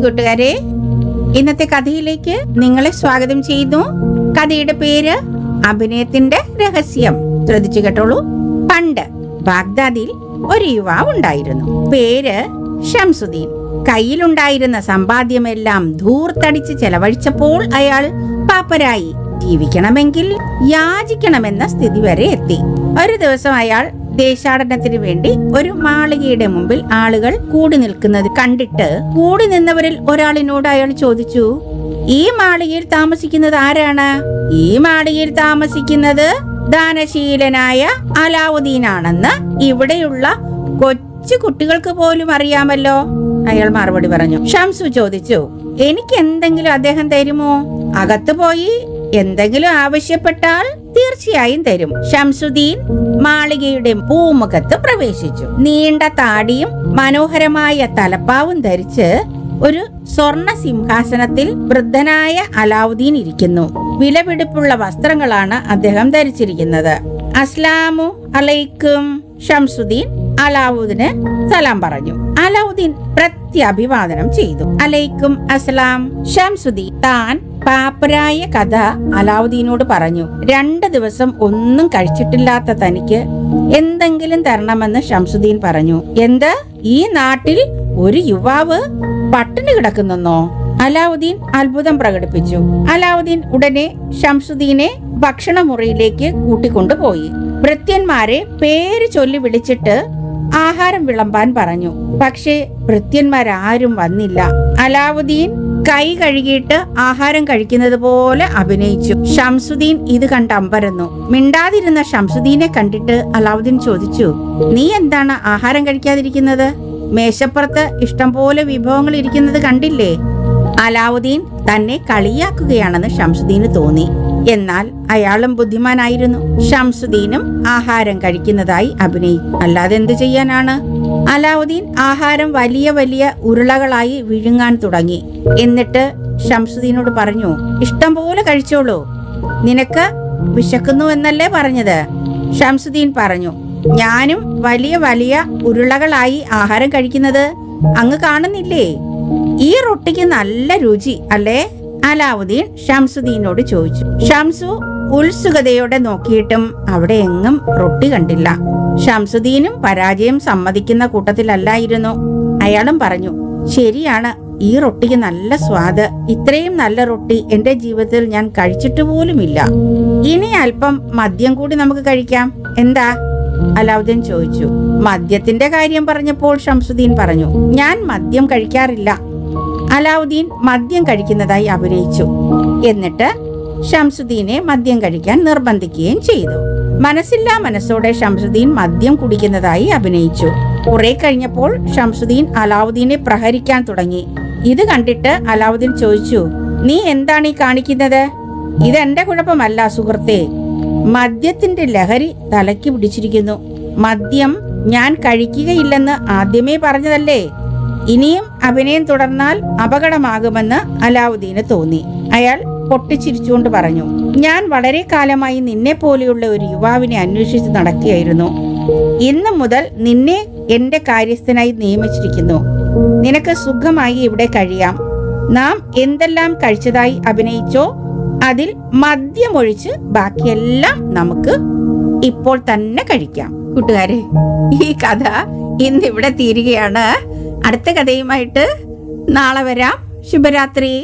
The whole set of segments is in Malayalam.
കൂട്ടുകാരെ ഇന്നത്തെ കഥയിലേക്ക് നിങ്ങളെ സ്വാഗതം ചെയ്യുന്നു കഥയുടെ പേര് അഭിനയത്തിന്റെ രഹസ്യം ശ്രദ്ധിച്ചു കേട്ടോളൂ പണ്ട് ബാഗ്ദാദിൽ ഒരു യുവാവ് ഉണ്ടായിരുന്നു പേര് ഷംസുദ്ദീൻ കയ്യിലുണ്ടായിരുന്ന സമ്പാദ്യമെല്ലാം ധൂർത്തടിച്ച് ചെലവഴിച്ചപ്പോൾ അയാൾ പാപ്പരായി ജീവിക്കണമെങ്കിൽ യാചിക്കണമെന്ന സ്ഥിതി വരെ എത്തി ഒരു ദിവസം അയാൾ ദേശാടനത്തിന് വേണ്ടി ഒരു മാളികയുടെ മുമ്പിൽ ആളുകൾ കൂടി നിൽക്കുന്നത് കണ്ടിട്ട് കൂടി നിന്നവരിൽ ഒരാളിനോട് അയാൾ ചോദിച്ചു ഈ മാളികയിൽ താമസിക്കുന്നത് ആരാണ് ഈ മാളികയിൽ താമസിക്കുന്നത് ദാനശീലനായ അലാവുദ്ദീനാണെന്ന് ഇവിടെയുള്ള കൊച്ചു കുട്ടികൾക്ക് പോലും അറിയാമല്ലോ അയാൾ മറുപടി പറഞ്ഞു ഷംസു ചോദിച്ചു എനിക്ക് എന്തെങ്കിലും അദ്ദേഹം തരുമോ അകത്ത് പോയി എന്തെങ്കിലും ആവശ്യപ്പെട്ടാൽ തീർച്ചയായും തരും ഷംസുദ്ദീൻ മാളികയുടെ പൂമുഖത്ത് പ്രവേശിച്ചു നീണ്ട താടിയും മനോഹരമായ തലപ്പാവും ധരിച്ച് ഒരു സ്വർണ സിംഹാസനത്തിൽ വൃദ്ധനായ അലാവുദ്ദീൻ ഇരിക്കുന്നു വിലപിടിപ്പുള്ള വസ്ത്രങ്ങളാണ് അദ്ദേഹം ധരിച്ചിരിക്കുന്നത് അസ്ലാമു അലൈക്കും ഷംസുദ്ദീൻ അലാവുദ്ദീന് സലാം പറഞ്ഞു അലാവുദ്ദീൻ പ്രത്യഭിവാദനം ചെയ്തു അലൈക്കും അസ്ലാം ഷംസുദ്ദീൻ താൻ പാപ്പരായ കഥ അലാവുദ്ദീനോട് പറഞ്ഞു രണ്ട് ദിവസം ഒന്നും കഴിച്ചിട്ടില്ലാത്ത തനിക്ക് എന്തെങ്കിലും തരണമെന്ന് ഷംസുദ്ദീൻ പറഞ്ഞു എന്ത് ഈ നാട്ടിൽ ഒരു യുവാവ് പട്ടിണി കിടക്കുന്നെന്നോ അലാവുദ്ദീൻ അത്ഭുതം പ്രകടിപ്പിച്ചു അലാവുദ്ദീൻ ഉടനെ ഷംസുദ്ദീനെ ഭക്ഷണമുറിയിലേക്ക് കൂട്ടിക്കൊണ്ടുപോയി ഭൃത്യന്മാരെ പേര് ചൊല്ലി വിളിച്ചിട്ട് ആഹാരം വിളമ്പാൻ പറഞ്ഞു പക്ഷേ ഭൃത്യന്മാരാരും വന്നില്ല അലാവുദ്ദീൻ കൈ കഴുകിയിട്ട് ആഹാരം കഴിക്കുന്നത് പോലെ അഭിനയിച്ചു ഷംസുദ്ദീൻ ഇത് കണ്ട് അമ്പരന്നു മിണ്ടാതിരുന്ന ഷംസുദ്ദീനെ കണ്ടിട്ട് അലാവുദ്ദീൻ ചോദിച്ചു നീ എന്താണ് ആഹാരം കഴിക്കാതിരിക്കുന്നത് മേശപ്പുറത്ത് ഇഷ്ടം പോലെ വിഭവങ്ങൾ ഇരിക്കുന്നത് കണ്ടില്ലേ അലാവുദ്ദീൻ തന്നെ കളിയാക്കുകയാണെന്ന് ഷംസുദ്ദീന് തോന്നി എന്നാൽ അയാളും ബുദ്ധിമാനായിരുന്നു ഷംസുദ്ദീനും ആഹാരം കഴിക്കുന്നതായി അഭിനയിച്ചു അല്ലാതെ എന്ത് ചെയ്യാനാണ് അലാവുദ്ദീൻ ആഹാരം വലിയ വലിയ ഉരുളകളായി വിഴുങ്ങാൻ തുടങ്ങി എന്നിട്ട് ഷംസുദ്ദീനോട് പറഞ്ഞു ഇഷ്ടം പോലെ കഴിച്ചോളൂ നിനക്ക് വിശക്കുന്നു എന്നല്ലേ പറഞ്ഞത് ഷംസുദ്ദീൻ പറഞ്ഞു ഞാനും വലിയ വലിയ ഉരുളകളായി ആഹാരം കഴിക്കുന്നത് അങ്ങ് കാണുന്നില്ലേ ഈ റൊട്ടിക്ക് നല്ല രുചി അല്ലേ അലാവുദ്ദീൻ ഷംസുദ്ദീനോട് ചോദിച്ചു ഷംസു ഉത്സുകതയോടെ നോക്കിയിട്ടും അവിടെ എങ്ങും റൊട്ടി കണ്ടില്ല ഷംസുദ്ദീനും പരാജയം സമ്മതിക്കുന്ന കൂട്ടത്തിലല്ലായിരുന്നു അയാളും പറഞ്ഞു ശരിയാണ് ഈ റൊട്ടിക്ക് നല്ല സ്വാദ് ഇത്രയും നല്ല റൊട്ടി എന്റെ ജീവിതത്തിൽ ഞാൻ കഴിച്ചിട്ട് പോലുമില്ല ഇനി അല്പം മദ്യം കൂടി നമുക്ക് കഴിക്കാം എന്താ അലാവുദ്ദീൻ ചോദിച്ചു മദ്യത്തിന്റെ കാര്യം പറഞ്ഞപ്പോൾ ഷംസുദ്ദീൻ പറഞ്ഞു ഞാൻ മദ്യം കഴിക്കാറില്ല അലാവുദ്ദീൻ മദ്യം കഴിക്കുന്നതായി അഭിനയിച്ചു എന്നിട്ട് ഷംസുദ്ദീനെ മദ്യം കഴിക്കാൻ നിർബന്ധിക്കുകയും ചെയ്തു മനസ്സില്ലാ മനസ്സോടെ ഷംസുദ്ദീൻ മദ്യം കുടിക്കുന്നതായി അഭിനയിച്ചു കുറെ കഴിഞ്ഞപ്പോൾ ഷംസുദ്ദീൻ അലാവുദ്ദീനെ പ്രഹരിക്കാൻ തുടങ്ങി ഇത് കണ്ടിട്ട് അലാവുദ്ദീൻ ചോദിച്ചു നീ എന്താണ് ഈ കാണിക്കുന്നത് ഇതെന്റെ കുഴപ്പമല്ല സുഹൃത്തേ മദ്യത്തിന്റെ ലഹരി തലയ്ക്ക് പിടിച്ചിരിക്കുന്നു മദ്യം ഞാൻ കഴിക്കുകയില്ലെന്ന് ആദ്യമേ പറഞ്ഞതല്ലേ ഇനിയും അഭിനയം തുടർന്നാൽ അപകടമാകുമെന്ന് അലാവുദ്ദീന് തോന്നി അയാൾ പൊട്ടിച്ചിരിച്ചുകൊണ്ട് പറഞ്ഞു ഞാൻ വളരെ കാലമായി നിന്നെ പോലെയുള്ള ഒരു യുവാവിനെ അന്വേഷിച്ച് നടക്കുകയായിരുന്നു ഇന്നു മുതൽ നിന്നെ എന്റെ കാര്യസ്ഥനായി നിയമിച്ചിരിക്കുന്നു നിനക്ക് സുഖമായി ഇവിടെ കഴിയാം നാം എന്തെല്ലാം കഴിച്ചതായി അഭിനയിച്ചോ അതിൽ മദ്യമൊഴിച്ച് ബാക്കിയെല്ലാം നമുക്ക് ഇപ്പോൾ തന്നെ കഴിക്കാം കൂട്ടുകാരെ ഈ കഥ ഇന്ന് ഇവിടെ തീരുകയാണ് അടുത്ത കഥയുമായിട്ട് നാളെ വരാം ശുഭരാത്രി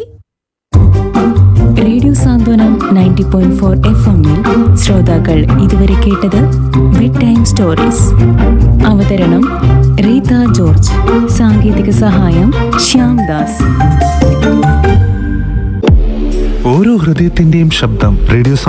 radio Santhwanam ninety point four F എമ്മിൽ ശ്രോതാക്കൾ ഇതുവരെ കേട്ടത് ബെഡ് ടൈം സ്റ്റോറീസ് അവതരണം റീത ജോർജ് സാങ്കേതിക സഹായം ശ്യാം ദാസ് ഓരോ ഹൃദയത്തിന്റെയും ശബ്ദം റേഡിയോ